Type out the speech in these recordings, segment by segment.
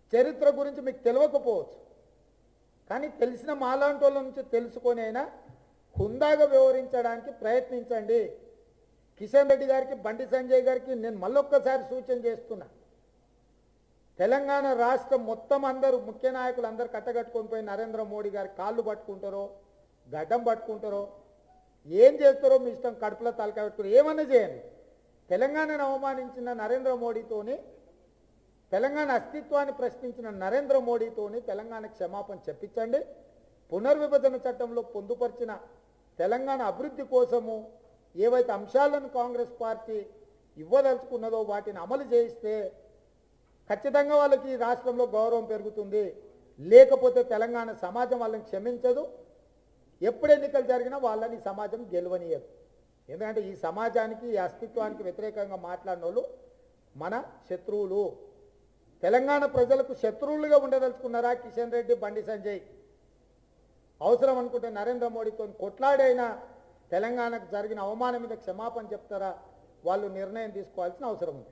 చరిత్ర గురించి మీకు తెలియకపోవచ్చు కానీ తెలిసిన మాలాంటి వాళ్ళ నుంచి తెలుసుకొని అయినా హుందాగా వివరించడానికి ప్రయత్నించండి కిషన్ రెడ్డి గారికి బండి సంజయ్ గారికి నేను మళ్ళొక్కసారి సూచన చేస్తున్నా తెలంగాణ రాష్ట్రం మొత్తం అందరూ ముఖ్య నాయకులు అందరు కట్టగట్టుకొని పోయి నరేంద్ర మోడీ గారి కాళ్ళు పట్టుకుంటారో గడ్డం పట్టుకుంటారో ఏం చేస్తారో మీ ఇష్టం కడుపులో తలకాయ పెట్టుకుని ఏమన్నా చేయండి తెలంగాణను అవమానించిన నరేంద్ర మోడీతోని తెలంగాణ అస్తిత్వాన్ని ప్రశ్నించిన నరేంద్ర మోడీతోని తెలంగాణ క్షమాపణ చెప్పించండి పునర్విభజన చట్టంలో పొందుపరిచిన తెలంగాణ అభివృద్ధి కోసము ఏవైతే అంశాలను కాంగ్రెస్ పార్టీ ఇవ్వదలుచుకున్నదో వాటిని అమలు చేయిస్తే ఖచ్చితంగా వాళ్ళకి ఈ రాష్ట్రంలో గౌరవం పెరుగుతుంది లేకపోతే తెలంగాణ సమాజం వాళ్ళని క్షమించదు ఎప్పుడు ఎన్నికలు జరిగినా వాళ్ళని ఈ సమాజం గెలవనీయదు ఎందుకంటే ఈ సమాజానికి ఈ అస్తిత్వానికి వ్యతిరేకంగా మాట్లాడిన వాళ్ళు మన శత్రువులు తెలంగాణ ప్రజలకు శత్రువులుగా ఉండదలుచుకున్నారా కిషన్ రెడ్డి బండి సంజయ్ అవసరం అనుకుంటే నరేంద్ర మోడీతో కొట్లాడైనా తెలంగాణకు జరిగిన అవమానం మీద క్షమాపణ చెప్తారా వాళ్ళు నిర్ణయం తీసుకోవాల్సిన అవసరం ఉంది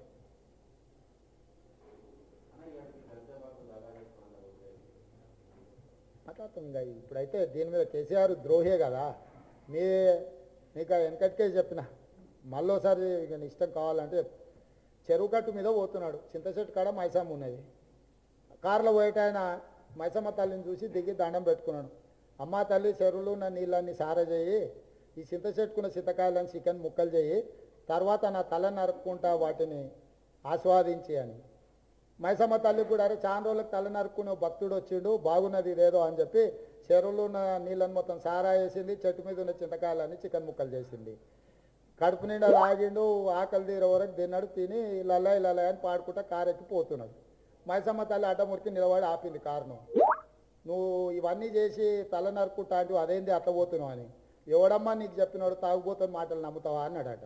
మాట్లాడతాం ఇంకా ఇప్పుడైతే దీని మీద కేసీఆర్ ద్రోహే కదా మీ నీకు వెనకటికే చెప్పిన మళ్ళోసారి ఇక నీ ఇష్టం కావాలంటే చెరువు కట్టు మీద పోతున్నాడు చింతచెట్టు కాడ మైసమ్మ ఉన్నది కారులో పోయేట ఆయన మైసమ్మ తల్లిని చూసి దిగి దండం పెట్టుకున్నాడు అమ్మ తల్లి చెరువులో ఉన్న నీళ్ళని సార చేయి ఈ చింత చెట్టుకున్న చింతకాయలను చికెన్ ముక్కలు చేయి తర్వాత నా తల నరుక్కుంటా వాటిని ఆస్వాదించి అని మైసమ్మ తల్లి కూడా అరే చాలా రోజులకు తల నరుక్కునే భక్తుడు వచ్చిండు బాగున్నది ఇదేదో అని చెప్పి చెరువులో ఉన్న నీళ్ళని మొత్తం సారా వేసింది చెట్టు మీద ఉన్న చింతకాయలని చికెన్ ముక్కలు చేసింది కడుపు నిండా లాగిండు ఆకలి తీర వరకు తిన్నాడు తిని ఇలా ఇలా అని పాడుకుంటా కారు ఎక్కి పోతున్నాడు మైసమ్మ తల్లి అడ్డమురికి నిలబడి ఆపింది కారును నువ్వు ఇవన్నీ చేసి తల నరుక్కుంటా అంటే అదేంది అట్లా పోతున్నావు అని ఎవడమ్మా నీకు చెప్పినాడు తాగుబోతున్న మాటలు నమ్ముతావా అన్నాడట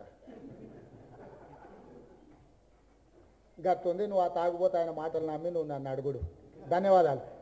గట్టుంది నువ్వు ఆ తాగుబోతు ఆయన మాటలు నమ్మి నువ్వు నన్ను అడుగుడు ధన్యవాదాలు